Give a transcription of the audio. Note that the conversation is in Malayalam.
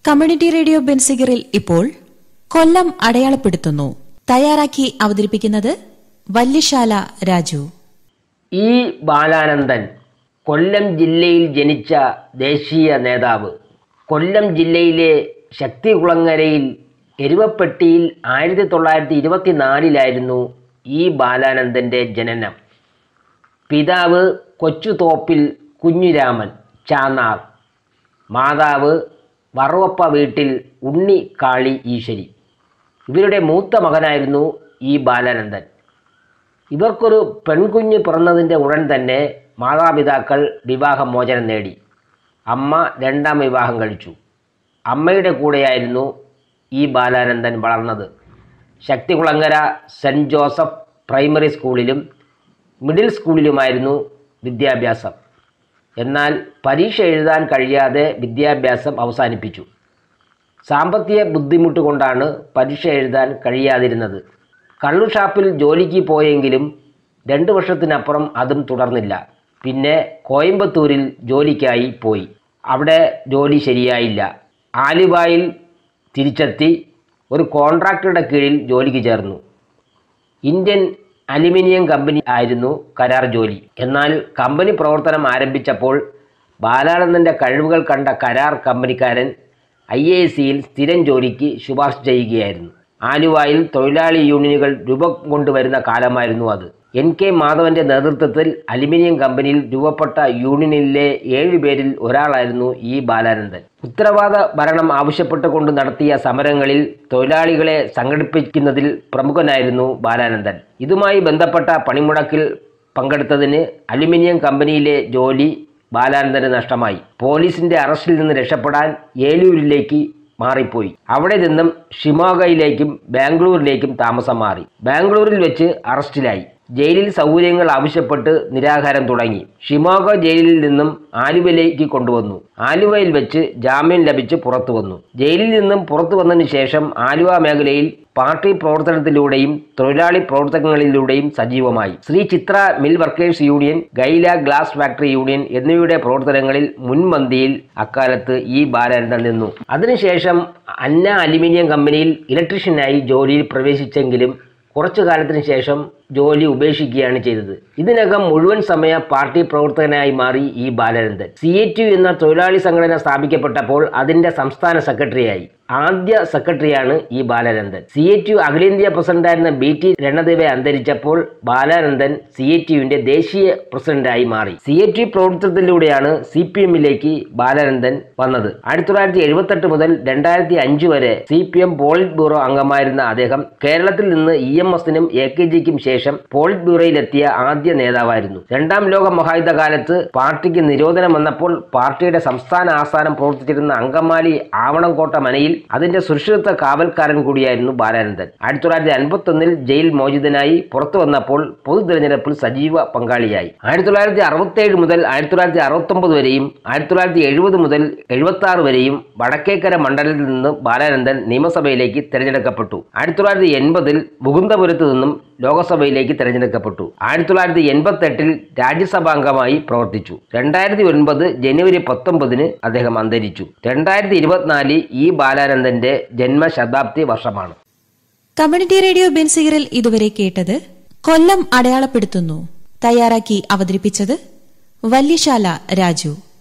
കമ്മ്യൂണിറ്റി റേഡിയോ ബെൻസിഗറിൽ ഇപ്പോൾ കൊല്ലം അടയാളപ്പെടുത്തുന്നു തയ്യാറാക്കി അവതരിപ്പിക്കുന്നത് വല്യശാല രാജു ഇ ബാലാനന്ദൻ കൊല്ലം ജില്ലയിൽ ജനിച്ച ദേശീയ നേതാവ് കൊല്ലം ജില്ലയിലെ ശക്തികുളങ്ങരയിൽ എരുവപ്പെട്ടിയിൽ ആയിരത്തി തൊള്ളായിരത്തി ഇരുപത്തിനാലിലായിരുന്നു ഇ ബാലാനന്ദൻ്റെ ജനനം പിതാവ് കൊച്ചുതോപ്പിൽ കുഞ്ഞിരാമൻ ചാന്നാർ മാതാവ് വറുവപ്പ വീട്ടിൽ ഉണ്ണി കാളി ഈശ്വരി ഇവരുടെ മൂത്ത മകനായിരുന്നു ഇ ബാലാനന്ദൻ ഇവർക്കൊരു പെൺകുഞ്ഞ് പിറന്നതിൻ്റെ ഉടൻ തന്നെ മാതാപിതാക്കൾ വിവാഹമോചനം നേടി അമ്മ രണ്ടാം വിവാഹം കഴിച്ചു അമ്മയുടെ കൂടെയായിരുന്നു ഈ ബാലാനന്ദൻ വളർന്നത് ശക്തികുളങ്ങര സെൻറ് ജോസഫ് പ്രൈമറി സ്കൂളിലും മിഡിൽ സ്കൂളിലുമായിരുന്നു വിദ്യാഭ്യാസം എന്നാൽ പരീക്ഷ എഴുതാൻ കഴിയാതെ വിദ്യാഭ്യാസം അവസാനിപ്പിച്ചു സാമ്പത്തിക ബുദ്ധിമുട്ട് കൊണ്ടാണ് പരീക്ഷ എഴുതാൻ കഴിയാതിരുന്നത് കള്ളുഷാപ്പിൽ ജോലിക്ക് പോയെങ്കിലും രണ്ട് വർഷത്തിനപ്പുറം അതും തുടർന്നില്ല പിന്നെ കോയമ്പത്തൂരിൽ ജോലിക്കായി പോയി അവിടെ ജോലി ശരിയായില്ല ആലുവായിൽ തിരിച്ചെത്തി ഒരു കോൺട്രാക്ടറുടെ കീഴിൽ ജോലിക്ക് ചേർന്നു ഇന്ത്യൻ അലുമിനിയം കമ്പനി ആയിരുന്നു കരാർ ജോലി എന്നാൽ കമ്പനി പ്രവർത്തനം ആരംഭിച്ചപ്പോൾ ബാലാനന്ദൻ്റെ കഴിവുകൾ കണ്ട കരാർ കമ്പനിക്കാരൻ ഐ എ സിയിൽ സ്ഥിരം ജോലിക്ക് ശുപാർശ ചെയ്യുകയായിരുന്നു ആലുവായിൽ തൊഴിലാളി യൂണിയനുകൾ രൂപം കൊണ്ടുവരുന്ന കാലമായിരുന്നു അത് എൻ കെ മാധവന്റെ നേതൃത്വത്തിൽ അലുമിനിയം കമ്പനിയിൽ രൂപപ്പെട്ട യൂണിയനിലെ ഏഴ് പേരിൽ ഒരാളായിരുന്നു ഇ ബാലാനന്ദൻ ഉത്തരവാദ ഭരണം ആവശ്യപ്പെട്ടുകൊണ്ട് നടത്തിയ സമരങ്ങളിൽ തൊഴിലാളികളെ സംഘടിപ്പിക്കുന്നതിൽ പ്രമുഖനായിരുന്നു ബാലാനന്ദൻ ഇതുമായി ബന്ധപ്പെട്ട പണിമുടക്കിൽ പങ്കെടുത്തതിന് അലുമിനിയം കമ്പനിയിലെ ജോലി ബാലാനന്ദന് നഷ്ടമായി പോലീസിന്റെ അറസ്റ്റിൽ നിന്ന് രക്ഷപ്പെടാൻ ഏലൂരിലേക്ക് മാറിപ്പോയി അവിടെ നിന്നും ഷിമോഗയിലേക്കും ബാംഗ്ലൂരിലേക്കും താമസം മാറി ബാംഗ്ലൂരിൽ വെച്ച് അറസ്റ്റിലായി ജയിലിൽ സൗകര്യങ്ങൾ ആവശ്യപ്പെട്ട് നിരാഹാരം തുടങ്ങി ഷിമോഗ ജയിലിൽ നിന്നും ആലുവയിലേക്ക് കൊണ്ടുവന്നു ആലുവയിൽ വെച്ച് ജാമ്യം ലഭിച്ച് പുറത്തു വന്നു ജയിലിൽ നിന്നും പുറത്തു വന്നതിന് ശേഷം ആലുവ മേഖലയിൽ പാർട്ടി പ്രവർത്തനത്തിലൂടെയും തൊഴിലാളി പ്രവർത്തനങ്ങളിലൂടെയും സജീവമായി Shri Chitra mill workers union ഗൈല ഗ്ലാസ് ഫാക്ടറി യൂണിയൻ എന്നിവയുടെ പ്രവർത്തനങ്ങളിൽ മുൻപന്തിയിൽ അക്കാലത്ത് ഈ ബാലാനന്ദൻ നിന്നു അതിനുശേഷം അന്ന അലുമിനിയം കമ്പനിയിൽ ഇലക്ട്രീഷ്യനായി ജോലിയിൽ പ്രവേശിച്ചെങ്കിലും കുറച്ചു കാലത്തിന് ശേഷം ജോലി ഉപേക്ഷിക്കുകയാണ് ചെയ്തത് ഇതിനകം മുഴുവൻ സമയ പാർട്ടി പ്രവർത്തകനായി മാറി ഈ ബാലാനന്ദൻ സി എ ടി എന്ന തൊഴിലാളി സംഘടന സ്ഥാപിക്കപ്പെട്ടപ്പോൾ അതിന്റെ സംസ്ഥാന സെക്രട്ടറിയായി ആദ്യ സെക്രട്ടറിയാണ് ഈ ബാലാനന്ദൻ സി എ ടി അഖിലേന്ത്യാ പ്രസിഡന്റായിരുന്ന ബി ടി രണദേവെ അന്തരിച്ചപ്പോൾ ബാലാനന്ദൻ സി എ ടിയുവിന്റെ ദേശീയ പ്രസിഡന്റായി മാറി സി എ ടി പ്രവർത്തനത്തിലൂടെയാണ് സി പി എമ്മിലേക്ക് ബാലാനന്ദൻ വന്നത് ആയിരത്തി തൊള്ളായിരത്തി എഴുപത്തെട്ട് മുതൽ രണ്ടായിരത്തി അഞ്ച് വരെ C P M polit bureau അംഗമായിരുന്ന അദ്ദേഹം കേരളത്തിൽ നിന്ന് ഇ എം എസിനും എ കെ ജിക്കും ശേഷം പോളിറ്റ് ബ്യൂറോയിലെത്തിയ ആദ്യ നേതാവായിരുന്നു രണ്ടാം ലോക മഹായുദ്ധ കാലത്ത് പാർട്ടിക്ക് നിരോധനം വന്നപ്പോൾ പാർട്ടിയുടെ സംസ്ഥാന ആസ്ഥാനം പ്രവർത്തിച്ചിരുന്ന അങ്കമാലി ആവണംകോട്ട മനയിൽ അതിന്റെ സുരക്ഷിത കാവൽക്കാരൻ കൂടിയായിരുന്നു ബാലാനന്ദൻ ആയിരത്തി തൊള്ളായിരത്തി അൻപത്തി ഒന്നിൽ ജയിൽ മോചിതനായി പുറത്തു വന്നപ്പോൾ പൊതു തിരഞ്ഞെടുപ്പിൽ സജീവ പങ്കാളിയായി ആയിരത്തി തൊള്ളായിരത്തി അറുപത്തി ഏഴ് മുതൽ ആയിരത്തി തൊള്ളായിരത്തി അറുപത്തി ഒമ്പത് വരെയും ആയിരത്തി തൊള്ളായിരത്തി എഴുപത് മുതൽ എഴുപത്തി ആറ് വരെയും വടക്കേക്കര മണ്ഡലത്തിൽ നിന്ന് ബാലാനന്ദൻ നിയമസഭയിലേക്ക് തെരഞ്ഞെടുക്കപ്പെട്ടു ആയിരത്തി തൊള്ളായിരത്തി എൺപതിൽ മുകുന്ദപുരത്ത് നിന്നും ലോക്സഭയിലേക്ക് തെരഞ്ഞെടുക്കപ്പെട്ടു ആയിരത്തി തൊള്ളായിരത്തി എൺപത്തി എട്ടിൽ രാജ്യസഭാംഗമായി പ്രവർത്തിച്ചു രണ്ടായിരത്തി ഒൻപത് ജനുവരി പത്തൊമ്പതിന് അദ്ദേഹം അന്തരിച്ചു രണ്ടായിരത്തി ഇരുപത്തിനാല് ഈ ബാലാനന്ദന്റെ ജന്മശതാബ്ദി വർഷമാണ് കമ്മ്യൂണിറ്റി റേഡിയോ ബെൻസിഗറിൽ ഇതുവരെ കേട്ടത് കൊല്ലം അടയാളപ്പെടുത്തുന്നു തയ്യാറാക്കി അവതരിപ്പിച്ചത് വല്യശാല രാജു